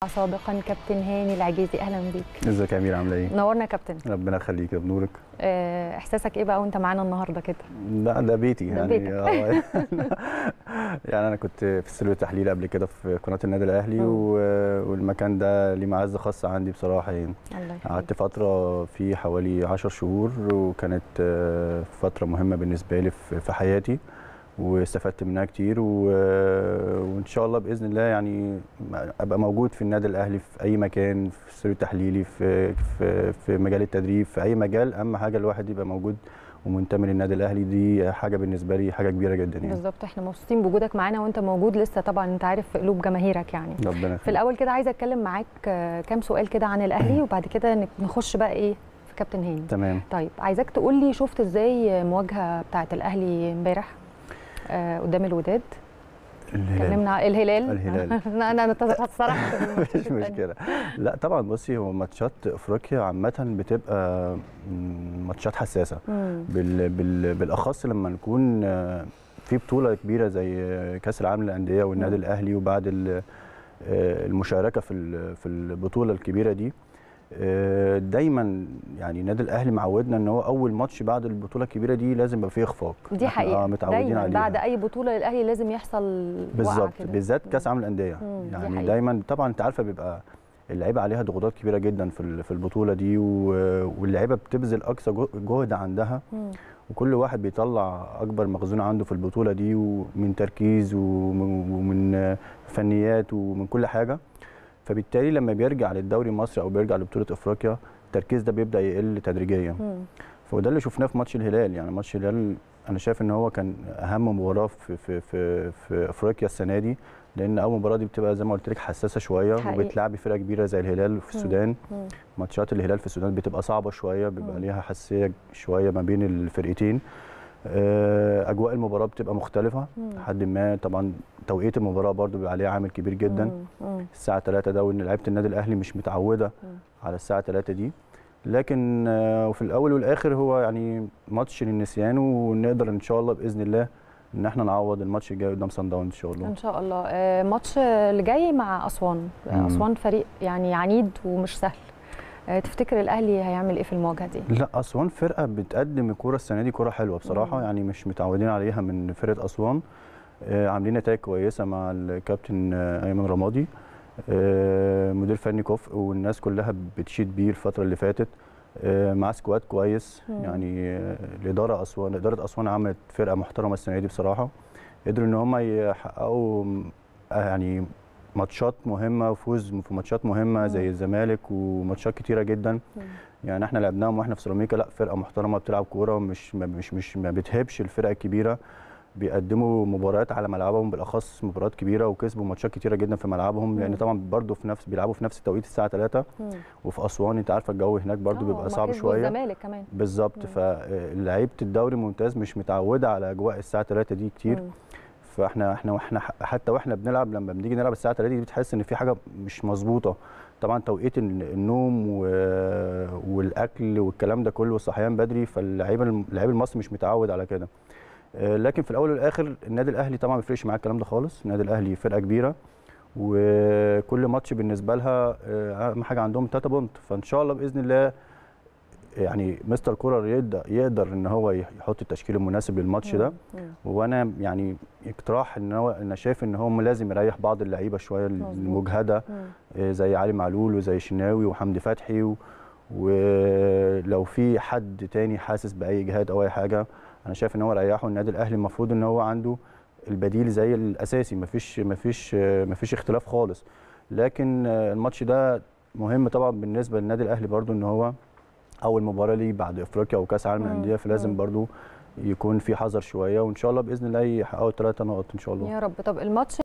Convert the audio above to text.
سابقا كابتن هاني العجيزي اهلا بيك ازيك يا امير عامله ايه؟ نورنا يا كابتن ربنا يخليك يا بنورك آه، احساسك ايه بقى وانت معانا النهارده كده لا ده بيتي ده يعني بيتك. آه، يعني انا كنت في استوديو التحليل قبل كده في قناه النادي الاهلي مم. و- والمكان ده ليه معزه خاصه عندي بصراحه يعني الله يخليك قعدت فتره فيه حوالي 10 شهور وكانت آه، فتره مهمه بالنسبه لي في في حياتي واستفدت منها كتير و... وان شاء الله باذن الله يعني ابقى موجود في النادي الاهلي في اي مكان في الاستوديو التحليلي في في في مجال التدريب في اي مجال اهم حاجه الواحد يبقى موجود ومنتمي للنادي الاهلي دي حاجه بالنسبه لي حاجه كبيره جدا يعني بالظبط احنا مبسوطين بوجودك معانا وانت موجود لسه طبعا انت عارف في قلوب جماهيرك يعني ربنا في يخليك الاول كده عايزه اتكلم معاك آه، كام سؤال كده عن الاهلي وبعد كده نك- نخش بقى ايه في كابتن هاني تمام طيب عايزاك تقول لي شفت ازاي مواجهه بتاعه الاهلي امبارح آه، قدام الوداد الهلال. كلمنا عن الهلال الهلال. انا انا اتسرحت في الماتشات مش التانية. مشكله لا طبعا بصي هو ماتشات افريقيا عامه بتبقى مم، ماتشات حساسه مم. بال بال بالاخص لما نكون آه، في بطوله كبيره زي آه، كاس العالم للانديه والنادي مم. الاهلي وبعد ال- آه، المشاركه في ال- في البطوله الكبيره دي آه، دايما يعني النادي الاهلي معودنا ان هو اول ماتش بعد البطوله الكبيره دي لازم يبقى فيه اخفاق دي إحنا، حقيقه آه، متعودين دايما عليها بعد اي بطوله للاهلي لازم يحصل وقعة بالظبط كده. بالذات كاس مم. عالم الانديه مم، دي يعني حقيقة. دايما طبعا انت عارفه بيبقى اللعيبه عليها ضغوطات كبيره جدا في ال- في البطوله دي و- واللعيبه بتبذل اقصى جو- جهد عندها مم. وكل واحد بيطلع اكبر مخزون عنده في البطوله دي ومن تركيز ومن ومن فنيات ومن كل حاجه فبالتالي لما بيرجع للدوري المصري او بيرجع لبطوله افريقيا التركيز ده بيبدا يقل تدريجيا مم. فده اللي شفناه في ماتش الهلال يعني ماتش الهلال انا شايف ان هو كان اهم مباراه في في في, في افريقيا السنه دي لان اول مباراه دي بتبقى زي ما قلت لك حساسه شويه حقيقي. وبتلعبي فرقه كبيره زي الهلال في السودان مم. ماتشات الهلال في السودان بتبقى صعبه شويه بيبقى مم. ليها حساسيه شويه ما بين الفرقتين آه، اجواء المباراه بتبقى مختلفه مم. لحد ما طبعا توقيت المباراه برضو بيبقى عليها عامل كبير جدا مم. مم. الساعه 3 ده وان لعيبه النادي الاهلي مش متعوده مم. على الساعه 3 دي لكن آه، وفي الاول والاخر هو يعني ماتش للنسيان ونقدر ان شاء الله باذن الله ان احنا نعوض الماتش الجاي قدام صن داونز ان شاء الله ان شاء الله آه، ماتش اللي جاي مع اسوان مم. اسوان فريق يعني عنيد ومش سهل آه، تفتكر الاهلي هيعمل ايه في المواجهه دي لا اسوان فرقه بتقدم الكوره السنه دي كوره حلوه بصراحه مم. يعني مش متعودين عليها من فرقه اسوان آه، عاملين نتائج كويسه مع الكابتن آه، ايمن رمادي آه، مدير فني كفء والناس كلها بتشيد بيه الفتره اللي فاتت آه، معاه سكواد كويس مم. يعني آه، الاداره اسوان اداره اسوان عملت فرقه محترمه السنه دي بصراحه قدروا ان هم يحققوا آه، يعني ماتشات مهمه وفوز في ماتشات مهمه مم. زي الزمالك وماتشات كتيره جدا مم. يعني احنا لعبناهم واحنا في سيراميكا لا فرقه محترمه بتلعب كوره مش ما مش مش ما بتهبش الفرق الكبيره بيقدموا مباريات على ملعبهم بالاخص مباريات كبيره وكسبوا ماتشات كتيره جدا في ملعبهم لان مم. طبعا برضو في نفس بيلعبوا في نفس التوقيت الساعه 3 مم. وفي اسوان انت عارفه الجو هناك برضو آه، بيبقى هما صعب كسبوا شويه الزمالك كمان بالظبط مم. فلعيبه الدوري الممتاز مش متعوده على اجواء الساعه 3 دي كتير مم. فاحنا احنا واحنا حتى واحنا بنلعب لما بنيجي نلعب الساعه 3 دي بتحس ان في حاجه مش مظبوطه طبعا توقيت ال- النوم و- والاكل والكلام ده كله والصحيان بدري فاللعيبه اللعيب المصري مش متعود على كده آه، لكن في الاول والاخر النادي الاهلي طبعا ما بيفرقش معاه الكلام ده خالص النادي الاهلي فرقه كبيره وكل ماتش بالنسبه لها آه، اهم حاجه عندهم 3 بونت فان شاء الله باذن الله يعني مستر كولر يقدر يقدر ان هو يحط التشكيل المناسب للماتش ده مم. وانا يعني اقتراح ان هو انا شايف ان هم لازم يريح بعض اللعيبه شويه مظبوط. المجهده مم. آه، زي علي معلول وزي شناوي وحمدي فتحي و- ولو في حد تاني حاسس باي اجهاد او اي حاجه انا شايف ان هو يريحه النادي الاهلي المفروض ان هو عنده البديل زي الاساسي مفيش مفيش آه، مفيش اختلاف خالص لكن آه، الماتش ده مهم طبعا بالنسبه للنادي الاهلي برضو ان هو اول مباراه ليه بعد افريقيا وكاس عالم مم. الانديه فلازم مم. برضو يكون في حذر شويه وان شاء الله باذن الله يحققوا ثلاثه نقط ان شاء الله يا رب طب الماتش